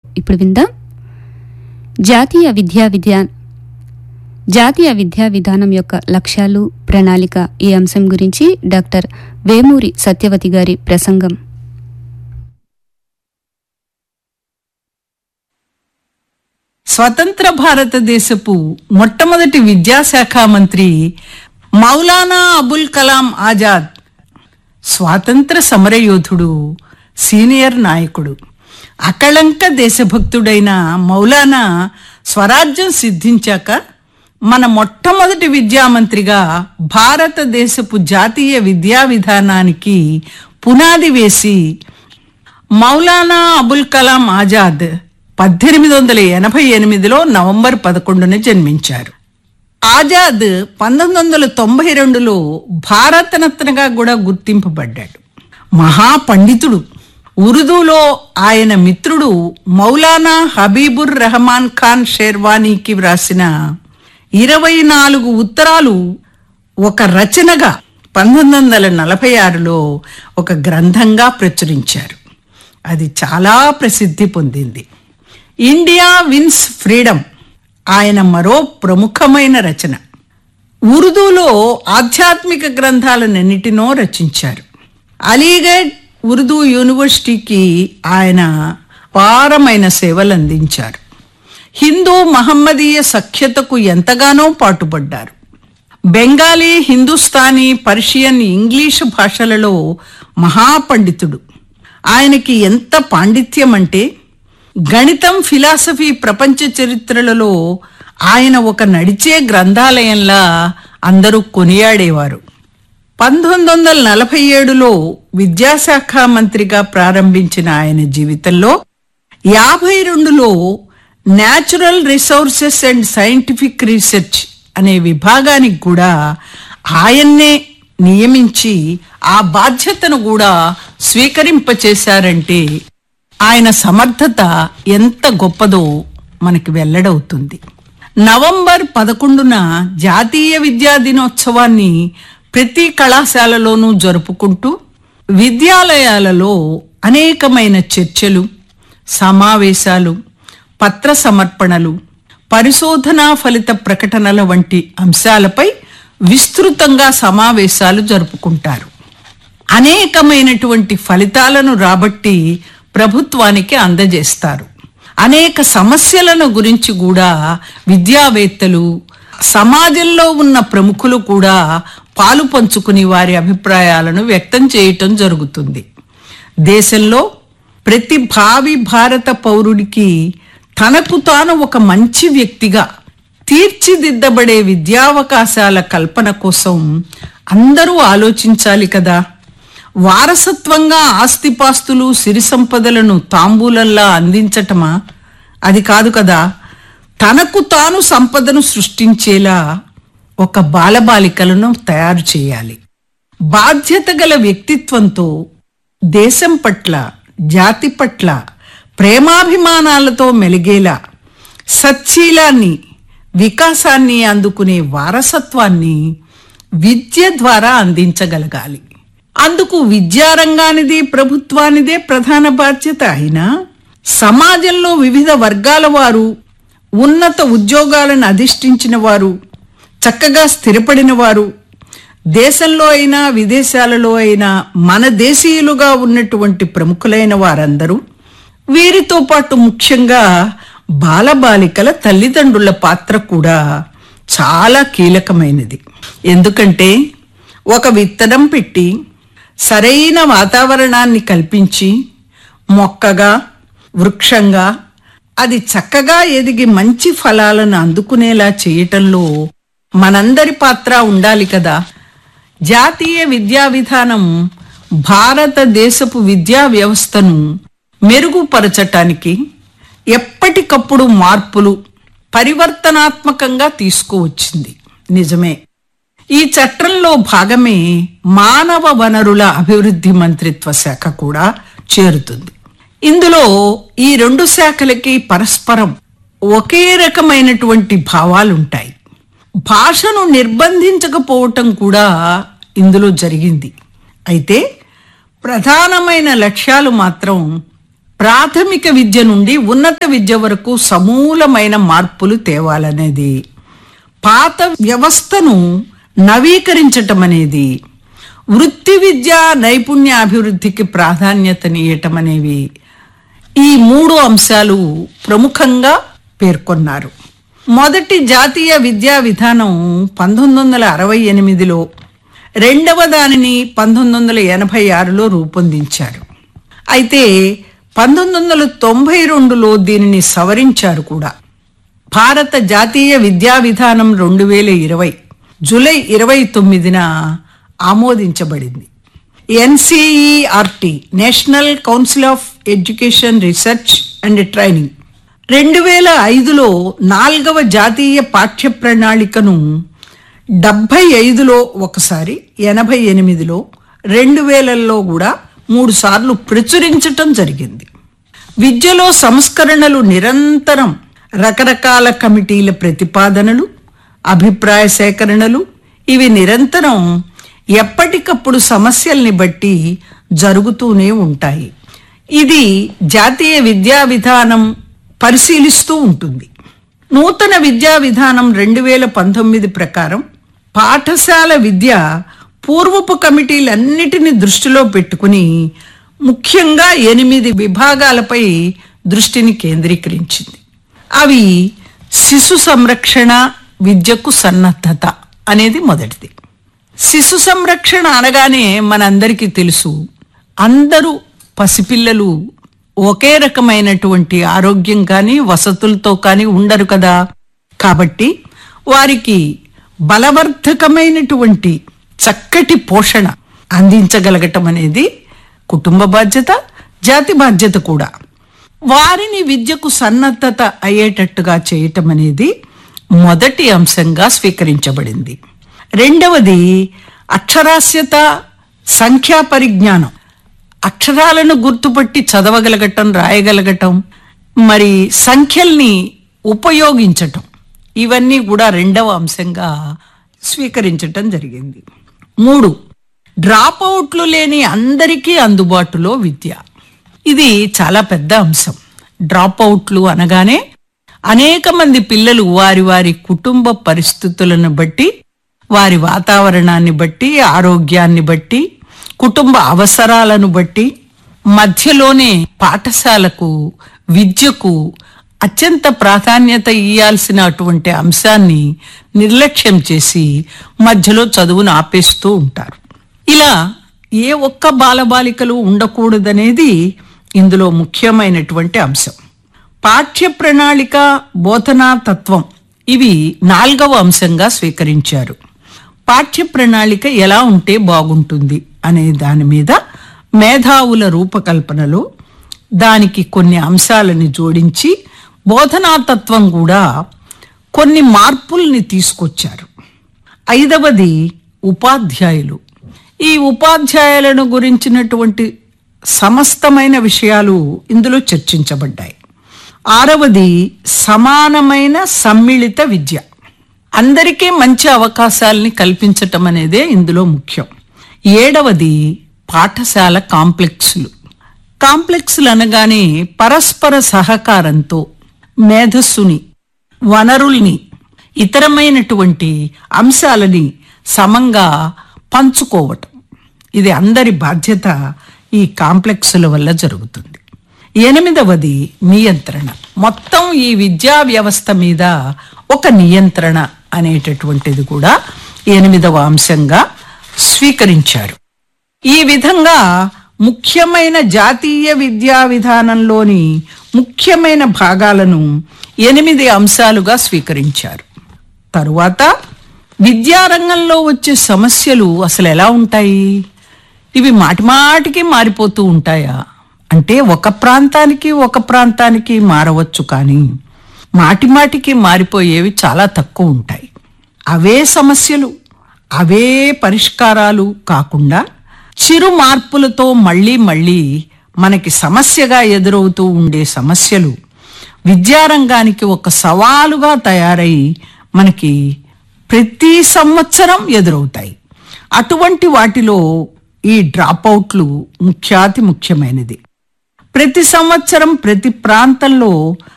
ఇప్పుడు విందాం జాతీయ విద్యా విద్యా జాతీయ విద్యా విధానం యొక్క లక్ష్యాలు ప్రణాళిక ఈ అంశం గురించి డాక్టర్ వేమూరి సత్యవతి గారి ప్రసంగం స్వతంత్ర భారతదేశపు మొట్టమొదటి విద్యాశాఖ మంత్రి మౌలానా అబుల్ కలాం ఆజాద్ స్వాతంత్ర సమరయోధుడు సీనియర్ నాయకుడు అకళంక దేశభక్తుడైన మౌలానా స్వరాజ్యం సిద్ధించాక మన మొట్టమొదటి విద్యామంత్రిగా భారతదేశపు జాతీయ విద్యా విధానానికి పునాది వేసి మౌలానా అబుల్ కలాం ఆజాద్ పద్దెనిమిది వందల ఎనభై ఎనిమిదిలో నవంబర్ పదకొండున జన్మించారు ఆజాద్ పంతొమ్మిది వందల తొంభై రెండులో భారతరత్నగా కూడా గుర్తింపబడ్డాడు మహాపండితుడు ఉర్దూలో ఆయన మిత్రుడు మౌలానా హబీబుర్ రెహమాన్ ఖాన్ షేర్వానీకి వ్రాసిన ఇరవై నాలుగు ఉత్తరాలు ఒక రచనగా పంతొమ్మిది వందల నలభై ఆరులో ఒక గ్రంథంగా ప్రచురించారు అది చాలా ప్రసిద్ధి పొందింది ఇండియా విన్స్ ఫ్రీడమ్ ఆయన మరో ప్రముఖమైన రచన ఉర్దూలో ఆధ్యాత్మిక గ్రంథాలన్నిటినో రచించారు అలీగఢ్ ఉర్దూ యూనివర్సిటీకి ఆయన అపారమైన సేవలు అందించారు హిందూ మహమ్మదీయ సఖ్యతకు ఎంతగానో పాటుపడ్డారు బెంగాలీ హిందుస్థానీ పర్షియన్ ఇంగ్లీషు భాషలలో మహాపండితుడు ఆయనకి ఎంత పాండిత్యం అంటే గణితం ఫిలాసఫీ ప్రపంచ చరిత్రలలో ఆయన ఒక నడిచే గ్రంథాలయంలా అందరూ కొనియాడేవారు పంతొమ్మిది వందల నలభై ఏడులో విద్యాశాఖ మంత్రిగా ప్రారంభించిన ఆయన జీవితంలో యాభై రెండులో natural resources and scientific research అనే విభాగానికి కూడా ఆయన్నే నియమించి ఆ బాధ్యతను కూడా స్వీకరింపచేశారంటే ఆయన సమర్థత ఎంత గొప్పదో మనకి వెల్లడవుతుంది నవంబర్ పదకొండున జాతీయ విద్యా దినోత్సవాన్ని ప్రతి కళాశాలలోనూ జరుపుకుంటూ విద్యాలయాలలో అనేకమైన చర్చలు సమావేశాలు పత్ర సమర్పణలు పరిశోధనా ఫలిత ప్రకటనల వంటి అంశాలపై విస్తృతంగా సమావేశాలు జరుపుకుంటారు అనేకమైనటువంటి ఫలితాలను రాబట్టి ప్రభుత్వానికి అందజేస్తారు అనేక సమస్యలను గురించి కూడా విద్యావేత్తలు సమాజంలో ఉన్న ప్రముఖులు కూడా పాలు పంచుకుని వారి అభిప్రాయాలను వ్యక్తం చేయటం జరుగుతుంది దేశంలో ప్రతి భావి భారత పౌరుడికి తనకు తాను ఒక మంచి వ్యక్తిగా తీర్చిదిద్దబడే విద్యావకాశాల కల్పన కోసం అందరూ ఆలోచించాలి కదా వారసత్వంగా ఆస్తిపాస్తులు సిరి సంపదలను తాంబూలంలా అందించటమా అది కాదు కదా తనకు తాను సంపదను సృష్టించేలా ఒక బాలబాలికలను తయారు చేయాలి బాధ్యత గల వ్యక్తిత్వంతో దేశం పట్ల జాతి పట్ల ప్రేమాభిమానాలతో మెలిగేలా సచ్చీలాన్ని వికాసాన్ని అందుకునే వారసత్వాన్ని విద్య ద్వారా అందించగలగాలి అందుకు విద్యారంగానిది ప్రభుత్వానిదే ప్రధాన బాధ్యత అయినా సమాజంలో వివిధ వర్గాల వారు ఉన్నత ఉద్యోగాలను అధిష్ఠించిన వారు చక్కగా స్థిరపడిన వారు దేశంలో అయినా విదేశాలలో అయినా మన దేశీయులుగా ఉన్నటువంటి ప్రముఖులైన వారందరూ వీరితో పాటు ముఖ్యంగా బాలబాలికల తల్లిదండ్రుల పాత్ర కూడా చాలా కీలకమైనది ఎందుకంటే ఒక విత్తనం పెట్టి సరైన వాతావరణాన్ని కల్పించి మొక్కగా వృక్షంగా అది చక్కగా ఎదిగి మంచి ఫలాలను అందుకునేలా చేయటంలో మనందరి పాత్ర ఉండాలి కదా జాతీయ విద్యా విధానం భారతదేశపు విద్యా వ్యవస్థను మెరుగుపరచటానికి ఎప్పటికప్పుడు మార్పులు పరివర్తనాత్మకంగా తీసుకువచ్చింది నిజమే ఈ చట్టంలో భాగమే మానవ వనరుల అభివృద్ధి మంత్రిత్వ శాఖ కూడా చేరుతుంది ఇందులో ఈ రెండు శాఖలకి పరస్పరం ఒకే రకమైనటువంటి భావాలుంటాయి భాషను నిర్బంధించకపోవటం కూడా ఇందులో జరిగింది అయితే ప్రధానమైన లక్ష్యాలు మాత్రం ప్రాథమిక విద్య నుండి ఉన్నత విద్య వరకు సమూలమైన మార్పులు తేవాలనేది పాత వ్యవస్థను నవీకరించటం అనేది వృత్తి విద్య నైపుణ్య అభివృద్ధికి ప్రాధాన్యతనియటం అనేవి ఈ మూడు అంశాలు ప్రముఖంగా పేర్కొన్నారు మొదటి జాతీయ విద్యా విధానం పంతొమ్మిది వందల అరవై ఎనిమిదిలో రెండవ దానిని పంతొమ్మిది వందల ఎనభై ఆరులో రూపొందించారు అయితే పంతొమ్మిది వందల తొంభై రెండులో దీనిని సవరించారు కూడా భారత జాతీయ విద్యా విధానం రెండు వేల ఇరవై జూలై ఇరవై తొమ్మిదిన ఆమోదించబడింది NCERT national council of education research and training రెండు వేల ఐదులో నాల్గవ జాతీయ పాఠ్య ప్రణాళికను డెబ్బై ఐదులో ఒకసారి ఎనభై ఎనిమిదిలో రెండు వేలల్లో కూడా మూడు సార్లు ప్రచురించటం జరిగింది విద్యలో సంస్కరణలు నిరంతరం రకరకాల కమిటీల ప్రతిపాదనలు అభిప్రాయ సేకరణలు ఇవి నిరంతరం ఎప్పటికప్పుడు సమస్యల్ని బట్టి జరుగుతూనే ఉంటాయి ఇది జాతీయ విద్యా విధానం పరిశీలిస్తూ ఉంటుంది నూతన విద్యా విధానం రెండు వేల పంతొమ్మిది ప్రకారం పాఠశాల విద్య పూర్వపు కమిటీలన్నిటిని దృష్టిలో పెట్టుకుని ముఖ్యంగా ఎనిమిది విభాగాలపై దృష్టిని కేంద్రీకరించింది అవి శిశు సంరక్షణ విద్యకు సన్నద్ధత అనేది మొదటిది శిశు సంరక్షణ అనగానే మనందరికీ తెలుసు అందరూ పసిపిల్లలు ఒకే రకమైనటువంటి ఆరోగ్యం కానీ వసతులతో కానీ ఉండరు కదా కాబట్టి వారికి బలవర్ధకమైనటువంటి చక్కటి పోషణ అందించగలగటం అనేది కుటుంబ బాధ్యత జాతి బాధ్యత కూడా వారిని విద్యకు సన్నద్ధత అయ్యేటట్టుగా చేయటం అనేది మొదటి అంశంగా స్వీకరించబడింది రెండవది అక్షరాస్యత సంఖ్యా పరిజ్ఞానం అక్షరాలను గుర్తుపట్టి చదవగలగటం రాయగలగటం మరి సంఖ్యల్ని ఉపయోగించటం ఇవన్నీ కూడా రెండవ అంశంగా స్వీకరించటం జరిగింది మూడు డ్రాప్ అవుట్లు లేని అందరికీ అందుబాటులో విద్య ఇది చాలా పెద్ద అంశం డ్రాప్ అవుట్లు అనగానే అనేక మంది పిల్లలు వారి వారి కుటుంబ పరిస్థితులను బట్టి వారి వాతావరణాన్ని బట్టి ఆరోగ్యాన్ని బట్టి కుటుంబ అవసరాలను బట్టి మధ్యలోనే పాఠశాలకు విద్యకు అత్యంత ప్రాధాన్యత ఇయ్యాల్సిన అటువంటి అంశాన్ని నిర్లక్ష్యం చేసి మధ్యలో చదువును ఆపేస్తూ ఉంటారు ఇలా ఏ ఒక్క బాలబాలికలు ఉండకూడదనేది ఇందులో ముఖ్యమైనటువంటి అంశం పాఠ్య ప్రణాళిక బోధనా తత్వం ఇవి నాలుగవ అంశంగా స్వీకరించారు పాఠ్య ప్రణాళిక ఎలా ఉంటే బాగుంటుంది అనే దాని మీద మేధావుల రూపకల్పనలో దానికి కొన్ని అంశాలని జోడించి బోధనా తత్వం కూడా కొన్ని మార్పుల్ని తీసుకొచ్చారు ఐదవది ఉపాధ్యాయులు ఈ ఉపాధ్యాయులను గురించినటువంటి సమస్తమైన విషయాలు ఇందులో చర్చించబడ్డాయి ఆరవది సమానమైన సమ్మిళిత విద్య అందరికీ మంచి అవకాశాలని కల్పించటం అనేదే ఇందులో ముఖ్యం ఏడవది పాఠశాల కాంప్లెక్స్లు కాంప్లెక్స్లు అనగానే పరస్పర సహకారంతో మేధస్సుని వనరుల్ని ఇతరమైనటువంటి అంశాలని సమంగా పంచుకోవటం ఇది అందరి బాధ్యత ఈ కాంప్లెక్సుల వల్ల జరుగుతుంది ఎనిమిదవది నియంత్రణ మొత్తం ఈ విద్యా వ్యవస్థ మీద ఒక నియంత్రణ అనేటటువంటిది కూడా ఎనిమిదవ అంశంగా స్వీకరించారు ఈ విధంగా ముఖ్యమైన జాతీయ విద్యా విధానంలోని ముఖ్యమైన భాగాలను ఎనిమిది అంశాలుగా స్వీకరించారు తరువాత విద్యారంగంలో వచ్చే సమస్యలు అసలు ఎలా ఉంటాయి ఇవి మాటిమాటికి మారిపోతూ ఉంటాయా అంటే ఒక ప్రాంతానికి ఒక ప్రాంతానికి మారవచ్చు కానీ మాటిమాటికి మారిపోయేవి చాలా తక్కువ ఉంటాయి అవే సమస్యలు అవే పరిష్కారాలు కాకుండా చిరు మార్పులతో మళ్ళీ మళ్ళీ మనకి సమస్యగా ఎదురవుతూ ఉండే సమస్యలు విద్యారంగానికి ఒక సవాలుగా తయారై మనకి ప్రతి సంవత్సరం ఎదురవుతాయి అటువంటి వాటిలో ఈ డ్రాప్ అవుట్లు ముఖ్యాతి ముఖ్యమైనది ప్రతి సంవత్సరం ప్రతి ప్రాంతంలో